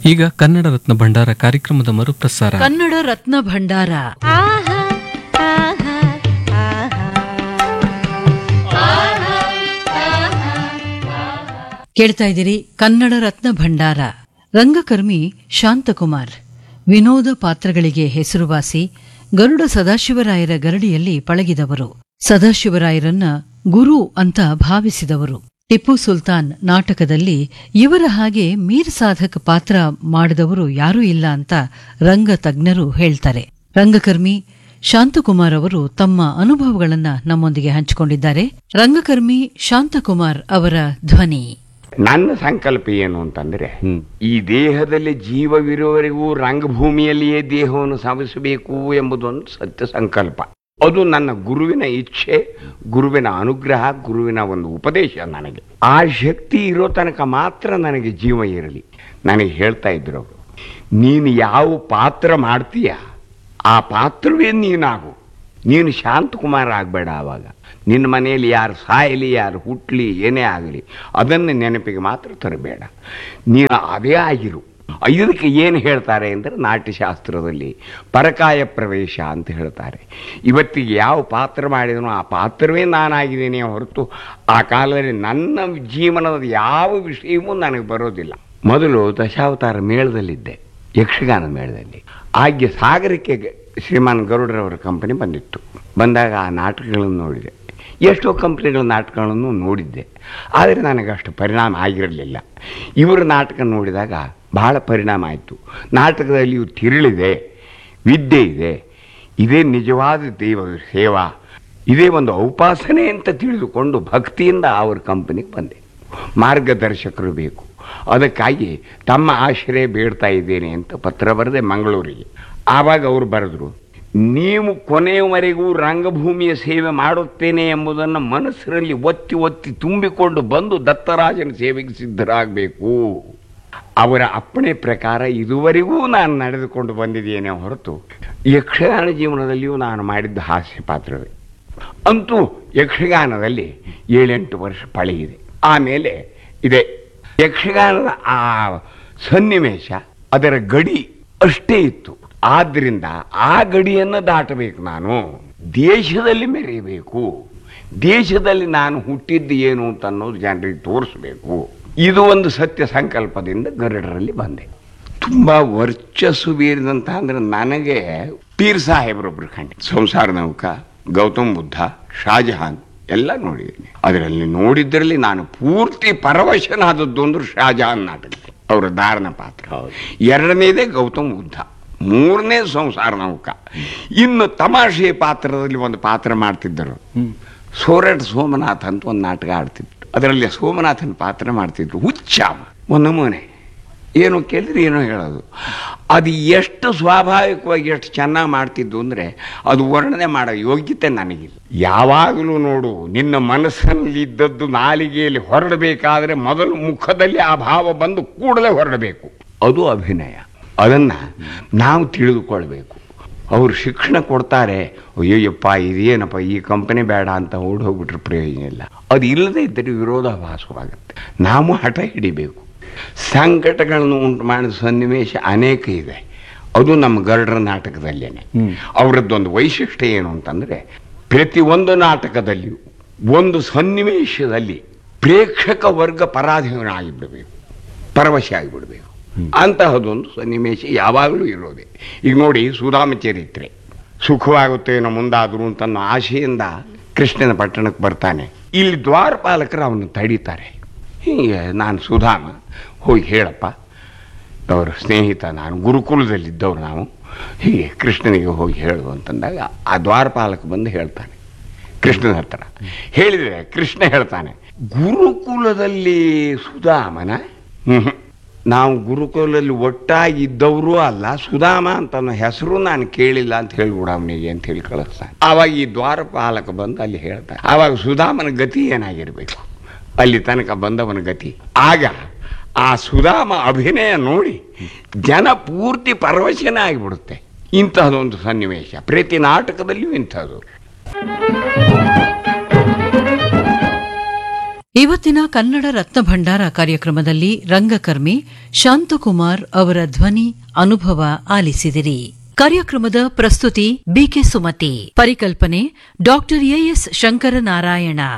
ಈಗ ಕನ್ನಡ ರತ್ನ ಭಂಡಾರ ಕಾರ್ಯಕ್ರಮದ ಮರುಪ್ರಸಾರ ಕನ್ನಡ ರತ್ನ ಭಂಡಾರ ಕೇಳ್ತಾ ಇದ್ದೀರಿ ಕನ್ನಡ ರತ್ನ ಭಂಡಾರ ರಂಗಕರ್ಮಿ ಶಾಂತಕುಮಾರ್ ವಿನೋದ ಪಾತ್ರಗಳಿಗೆ ಹೆಸರುವಾಸಿ ಗರುಡ ಸದಾಶಿವರಾಯರ ಗರಡಿಯಲ್ಲಿ ಪಳಗಿದವರು ಸದಾಶಿವರಾಯರನ್ನ ಗುರು ಅಂತ ಭಾವಿಸಿದವರು ಟಿಪ್ಪು ಸುಲ್ತಾನ್ ನಾಟಕದಲ್ಲಿ ಇವರ ಹಾಗೆ ಮೀರ್ ಸಾಧಕ್ ಪಾತ್ರ ಮಾಡಿದವರು ಯಾರೂ ಇಲ್ಲ ಅಂತ ರಂಗ ತಜ್ಞರು ಹೇಳ್ತಾರೆ ರಂಗಕರ್ಮಿ ಶಾಂತಕುಮಾರ್ ಅವರು ತಮ್ಮ ಅನುಭವಗಳನ್ನ ನಮ್ಮೊಂದಿಗೆ ಹಂಚಿಕೊಂಡಿದ್ದಾರೆ ರಂಗಕರ್ಮಿ ಶಾಂತಕುಮಾರ್ ಅವರ ಧ್ವನಿ ನನ್ನ ಸಂಕಲ್ಪ ಏನು ಅಂತಂದ್ರೆ ಈ ದೇಹದಲ್ಲಿ ಜೀವವಿರುವವರೆಗೂ ರಂಗಭೂಮಿಯಲ್ಲಿಯೇ ದೇಹವನ್ನು ಸಾಧಿಸಬೇಕು ಎಂಬುದೊಂದು ಸತ್ಯ ಸಂಕಲ್ಪ ಅದು ನನ್ನ ಗುರುವಿನ ಇಚ್ಛೆ ಗುರುವಿನ ಅನುಗ್ರಹ ಗುರುವಿನ ಒಂದು ಉಪದೇಶ ನನಗೆ ಆ ಶಕ್ತಿ ಇರೋ ತನಕ ಮಾತ್ರ ನನಗೆ ಜೀವ ಇರಲಿ ನನಗೆ ಹೇಳ್ತಾ ಇದ್ರು ಅವರು ನೀನು ಯಾವ ಪಾತ್ರ ಮಾಡ್ತೀಯ ಆ ಪಾತ್ರವೇ ನೀನಾಗು ನೀನು ಶಾಂತಕುಮಾರ ಆಗಬೇಡ ಆವಾಗ ನಿನ್ನ ಮನೆಯಲ್ಲಿ ಯಾರು ಸಾಯಲಿ ಯಾರು ಹುಟ್ಟಲಿ ಏನೇ ಆಗಲಿ ಅದನ್ನು ನೆನಪಿಗೆ ಮಾತ್ರ ತರಬೇಡ ನೀನು ಅದೇ ಆಗಿರು ಇದಕ್ಕೆ ಏನು ಹೇಳ್ತಾರೆ ಅಂದರೆ ನಾಟ್ಯಶಾಸ್ತ್ರದಲ್ಲಿ ಪರಕಾಯ ಪ್ರವೇಶ ಅಂತ ಹೇಳ್ತಾರೆ ಇವತ್ತಿಗೆ ಯಾವ ಪಾತ್ರ ಮಾಡಿದನೋ ಆ ಪಾತ್ರವೇ ನಾನಾಗಿದ್ದೇನೆ ಹೊರತು ಆ ಕಾಲದಲ್ಲಿ ನನ್ನ ಜೀವನದ ಯಾವ ವಿಷಯವೂ ನನಗೆ ಬರೋದಿಲ್ಲ ಮೊದಲು ದಶಾವತಾರ ಮೇಳದಲ್ಲಿದ್ದೆ ಯಕ್ಷಗಾನ ಮೇಳದಲ್ಲಿ ಆಗ್ಗೆ ಸಾಗರಕ್ಕೆ ಗ- ಶ್ರೀಮಾನ್ ಗರುಡರವರ ಕಂಪನಿ ಬಂದಿತ್ತು ಬಂದಾಗ ಆ ನಾಟಕಗಳನ್ನು ನೋಡಿದೆ ಎಷ್ಟೋ ಕಂಪ್ನಿಗಳ ನಾಟಕಗಳನ್ನು ನೋಡಿದ್ದೆ ಆದರೆ ನನಗೆ ಅಷ್ಟು ಪರಿಣಾಮ ಆಗಿರಲಿಲ್ಲ ಇವರ ನಾಟಕ ನೋಡಿದಾಗ ಬಹಳ ಪರಿಣಾಮ ಆಯಿತು ನಾಟಕದಲ್ಲಿಯೂ ತಿರುಳಿದೆ ವಿದ್ಯೆ ಇದೆ ಇದೇ ನಿಜವಾದ ದೇವ ಸೇವಾ ಇದೇ ಒಂದು ಔಪಾಸನೆ ಅಂತ ತಿಳಿದುಕೊಂಡು ಭಕ್ತಿಯಿಂದ ಅವ್ರ ಕಂಪನಿಗೆ ಬಂದೆ ಮಾರ್ಗದರ್ಶಕರು ಬೇಕು ಅದಕ್ಕಾಗಿ ತಮ್ಮ ಆಶ್ರಯ ಬೇಡ್ತಾ ಇದ್ದೇನೆ ಅಂತ ಪತ್ರ ಬರೆದೆ ಮಂಗಳೂರಿಗೆ ಆವಾಗ ಅವರು ಬರೆದ್ರು ನೀವು ಕೊನೆಯವರೆಗೂ ರಂಗಭೂಮಿಯ ಸೇವೆ ಮಾಡುತ್ತೇನೆ ಎಂಬುದನ್ನು ಮನಸ್ಸಿನಲ್ಲಿ ಒತ್ತಿ ಒತ್ತಿ ತುಂಬಿಕೊಂಡು ಬಂದು ದತ್ತರಾಜನ ಸೇವೆಗೆ ಸಿದ್ಧರಾಗಬೇಕು ಅವರ ಅಪ್ಪಣೆ ಪ್ರಕಾರ ಇದುವರೆಗೂ ನಾನು ನಡೆದುಕೊಂಡು ಬಂದಿದ್ದೇನೆ ಹೊರತು ಯಕ್ಷಗಾನ ಜೀವನದಲ್ಲಿಯೂ ನಾನು ಮಾಡಿದ್ದ ಹಾಸ್ಯ ಪಾತ್ರವೇ ಅಂತೂ ಯಕ್ಷಗಾನದಲ್ಲಿ ಏಳೆಂಟು ವರ್ಷ ಪಳೆಯಿದೆ ಆಮೇಲೆ ಇದೆ ಯಕ್ಷಗಾನದ ಆ ಸನ್ನಿವೇಶ ಅದರ ಗಡಿ ಅಷ್ಟೇ ಇತ್ತು ಆದ್ರಿಂದ ಆ ಗಡಿಯನ್ನು ದಾಟಬೇಕು ನಾನು ದೇಶದಲ್ಲಿ ಮೆರೆಯಬೇಕು ದೇಶದಲ್ಲಿ ನಾನು ಹುಟ್ಟಿದ್ದು ಏನು ಅಂತ ಅನ್ನೋದು ಜನರಿಗೆ ತೋರಿಸ್ಬೇಕು ಇದು ಒಂದು ಸತ್ಯ ಸಂಕಲ್ಪದಿಂದ ಗರುಡರಲ್ಲಿ ಬಂದೆ ತುಂಬಾ ವರ್ಚಸ್ಸು ಬೀರಿದಂತ ಅಂದ್ರೆ ನನಗೆ ಪೀರ್ ಸಾಹೇಬ್ರೊಬ್ರು ಕಂಡು ಸಂಸಾರ ನೌಕ ಗೌತಮ್ ಬುದ್ಧ ಶಾಜಹಾನ್ ಎಲ್ಲ ನೋಡಿದ್ದೀನಿ ಅದರಲ್ಲಿ ನೋಡಿದ್ರಲ್ಲಿ ನಾನು ಪೂರ್ತಿ ಪರವಶನಾದದ್ದು ಅಂದ್ರೆ ಶಾಜಹಾನ್ ನಾಟಕ ಅವರ ದಾರಣ ಪಾತ್ರ ಎರಡನೇದೇ ಗೌತಮ್ ಬುದ್ಧ ಮೂರನೇ ಸಂಸಾರ ನೌಕ ಇನ್ನು ತಮಾಷೆ ಪಾತ್ರದಲ್ಲಿ ಒಂದು ಪಾತ್ರ ಮಾಡ್ತಿದ್ದರು ಸೋರಟ್ ಸೋಮನಾಥ್ ಅಂತ ಒಂದು ನಾಟಕ ಆಡ್ತಿದ್ರು ಅದರಲ್ಲಿ ಸೋಮನಾಥನ ಪಾತ್ರ ಮಾಡ್ತಿದ್ರು ಹುಚ್ಚ ಅವ. ಒಂದು ನಮೂನೆ ಏನು ಕೇಳಿದ್ರೆ ಏನೋ ಹೇಳೋದು ಅದು ಎಷ್ಟು ಸ್ವಾಭಾವಿಕವಾಗಿ ಎಷ್ಟು ಚೆನ್ನಾಗಿ ಮಾಡ್ತಿದ್ದು ಅಂದರೆ ಅದು ವರ್ಣನೆ ಮಾಡೋ ಯೋಗ್ಯತೆ ನನಗಿಲ್ಲ ಯಾವಾಗಲೂ ನೋಡು ನಿನ್ನ ಮನಸ್ಸಿನಲ್ಲಿ ಇದ್ದದ್ದು ನಾಲಿಗೆಯಲ್ಲಿ ಹೊರಡಬೇಕಾದ್ರೆ ಮೊದಲು ಮುಖದಲ್ಲಿ ಆ ಭಾವ ಬಂದು ಕೂಡಲೇ ಹೊರಡಬೇಕು ಅದು ಅಭಿನಯ ಅದನ್ನು ನಾವು ತಿಳಿದುಕೊಳ್ಬೇಕು ಅವರು ಶಿಕ್ಷಣ ಕೊಡ್ತಾರೆ ಅಯ್ಯಯ್ಯಪ್ಪ ಇದೇನಪ್ಪ ಈ ಕಂಪನಿ ಬೇಡ ಅಂತ ಓಡಿ ಹೋಗ್ಬಿಟ್ರೆ ಪ್ರಯೋಜನ ಇಲ್ಲ ಅದು ಇಲ್ಲದೆ ಇದ್ದರೆ ವಿರೋಧಾಭಾಸವಾಗುತ್ತೆ ನಾವು ಹಠ ಹಿಡಿಬೇಕು ಸಂಕಟಗಳನ್ನು ಉಂಟು ಮಾಡಿದ ಸನ್ನಿವೇಶ ಅನೇಕ ಇದೆ ಅದು ನಮ್ಮ ಗರುಡರ ನಾಟಕದಲ್ಲೇನೆ ಅವರದ್ದೊಂದು ವೈಶಿಷ್ಟ್ಯ ಏನು ಅಂತಂದ್ರೆ ಪ್ರತಿಯೊಂದು ನಾಟಕದಲ್ಲಿಯೂ ಒಂದು ಸನ್ನಿವೇಶದಲ್ಲಿ ಪ್ರೇಕ್ಷಕ ವರ್ಗ ಪರಾಧೀನಾಗಿಬಿಡಬೇಕು ಪರವಶ ಆಗಿಬಿಡಬೇಕು ಅಂತಹದೊಂದು ಸನ್ನಿವೇಶ ಯಾವಾಗಲೂ ಇರೋದೆ ಈಗ ನೋಡಿ ಸುಧಾಮ ಚರಿತ್ರೆ ಸುಖವಾಗುತ್ತೇನೋ ಮುಂದಾದ್ರು ಅಂತ ಅನ್ನೋ ಆಶೆಯಿಂದ ಕೃಷ್ಣನ ಪಟ್ಟಣಕ್ಕೆ ಬರ್ತಾನೆ ಇಲ್ಲಿ ದ್ವಾರಪಾಲಕರು ಅವನು ತಡೀತಾರೆ ಹೀಗೆ ನಾನು ಸುಧಾಮ ಹೋಗಿ ಹೇಳಪ್ಪ ಅವರ ಸ್ನೇಹಿತ ನಾನು ಗುರುಕುಲದಲ್ಲಿದ್ದವ್ರು ನಾವು ಹೀಗೆ ಕೃಷ್ಣನಿಗೆ ಹೋಗಿ ಹೇಳು ಅಂತಂದಾಗ ಆ ದ್ವಾರಪಾಲಕ ಬಂದು ಹೇಳ್ತಾನೆ ಕೃಷ್ಣನ ಹತ್ರ ಹೇಳಿದರೆ ಕೃಷ್ಣ ಹೇಳ್ತಾನೆ ಗುರುಕುಲದಲ್ಲಿ ಸುಧಾಮನ ಹ್ಮ್ ನಾವು ಗುರುಕುಲದಲ್ಲಿ ಒಟ್ಟಾಗಿ ಇದ್ದವರು ಅಲ್ಲ ಸುಧಾಮ ಅಂತ ಅನ್ನೋ ಹೆಸರು ನಾನು ಕೇಳಿಲ್ಲ ಅಂತ ಹೇಳ್ಬಿಡ ಅವನಿಗೆ ಅಂತ ಹೇಳಿ ಕಳಿಸ್ತಾನೆ ಆವಾಗ ಈ ದ್ವಾರಪಾಲಕ ಬಂದು ಅಲ್ಲಿ ಹೇಳ್ತಾನೆ ಆವಾಗ ಸುಧಾಮನ ಗತಿ ಏನಾಗಿರ್ಬೇಕು ಅಲ್ಲಿ ತನಕ ಬಂದವನ ಗತಿ ಆಗ ಆ ಸುಧಾಮ ಅಭಿನಯ ನೋಡಿ ಜನ ಪೂರ್ತಿ ಪರವಶನ ಆಗಿಬಿಡುತ್ತೆ ಇಂತಹದೊಂದು ಸನ್ನಿವೇಶ ಪ್ರತಿ ನಾಟಕದಲ್ಲಿಯೂ ಇಂಥದ್ದು ಇವತ್ತಿನ ಕನ್ನಡ ರತ್ನ ಭಂಡಾರ ಕಾರ್ಯಕ್ರಮದಲ್ಲಿ ರಂಗಕರ್ಮಿ ಶಾಂತಕುಮಾರ್ ಅವರ ಧ್ವನಿ ಅನುಭವ ಆಲಿಸಿದಿರಿ ಕಾರ್ಯಕ್ರಮದ ಪ್ರಸ್ತುತಿ ಬಿಕೆ ಸುಮತಿ ಪರಿಕಲ್ಪನೆ ಡಾಕ್ಟರ್ ಎಎಸ್ ಶಂಕರನಾರಾಯಣ